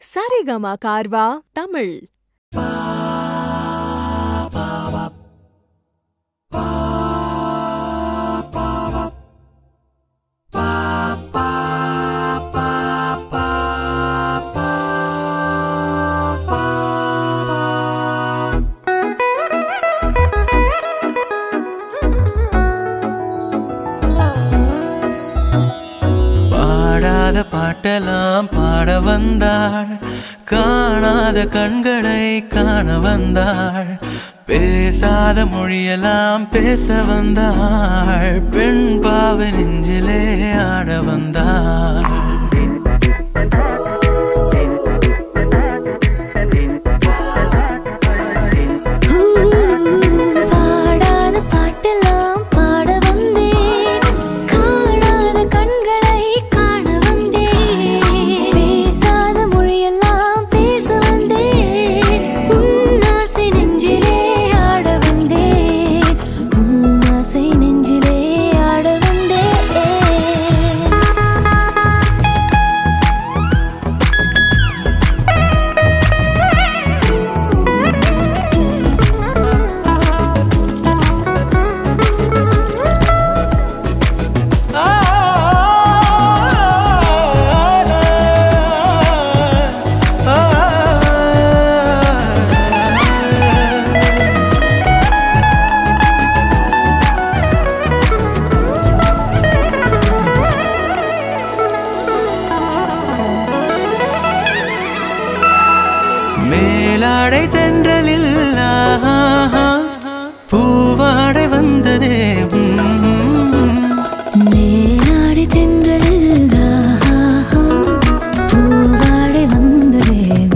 சரிகமா கார்வா தமிழ் பாடாத பாட்டெல்லாம் பாட வந்தாள் காணாத கண்களை காண வந்தாள் பேசாத மொழியெல்லாம் பேச வந்தாள் பெண் பாவை நெஞ்சிலே ஆட வந்தாள் பாடாத பாட்டெல்லாம் பாட வந்தேன் காணாத கண்களை காண வந்தேன் பேசாத மொழியெல்லாம் பேச வந்தேன் உன் ஆசை நெஞ்சிலே ஆட வந்தேன் உன் ஆசை நெஞ்சிலே ஆட வந்தேன் மேலாடை தென்றலில் ஆஹா, பூவாடை வந்ததே உம். மேலாடி தென்றலில் ஆஹா, பூவாடை வந்ததே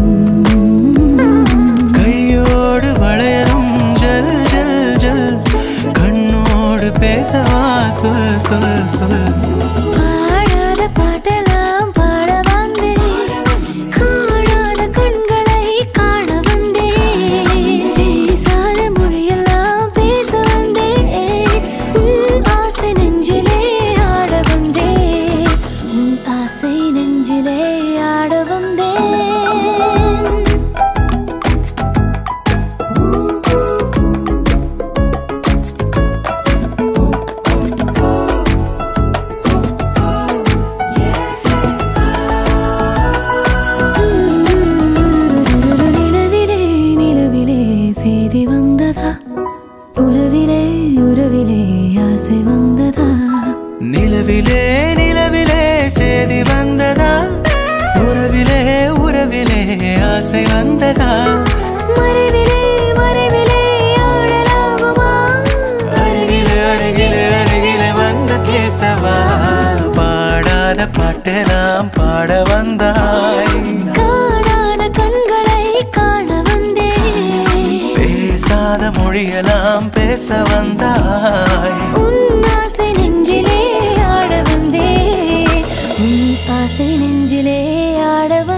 கையோடு வளையரும் ஜல் ஜல் ஜல் கண்ணோடு பேசவா சொல் சொல் சொல் பாடாத பாட்டெல்லாம் பாட வந்தேன் காணாத கண்களை காண வந்தேன் பேசாத மொழியெல்லாம் பேச வந்தேன் உன் ஆசை நெஞ்சிலே ஆட வந்தேன் உன் ஆசை நெஞ்சிலே ஆட வந்தேன் நிலவிலே நிலவிலே செய்தி வந்ததா உறவிலே உறவிலே ஆசை வந்ததா நிலவிலே நிலவிலே சேதி வந்ததா உறவிலே உறவிலே ஆசை வந்ததா மறைவிலே மறைவிலே ஆடலாகுமா அருகிலே அருகிலே அருகிலே வந்து பேசவா பாடாத பாட்டெல்லாம் பாட வந்தாய் காணாத கண்களை காண வந்தேன் பேசாத மொழியெல்லாம் பேச வந்தாய் உன் ஆசை நெஞ்சிலே ஆட வந்தேன் உன் ஆசை நெஞ்சிலே ஆட வந்தேன்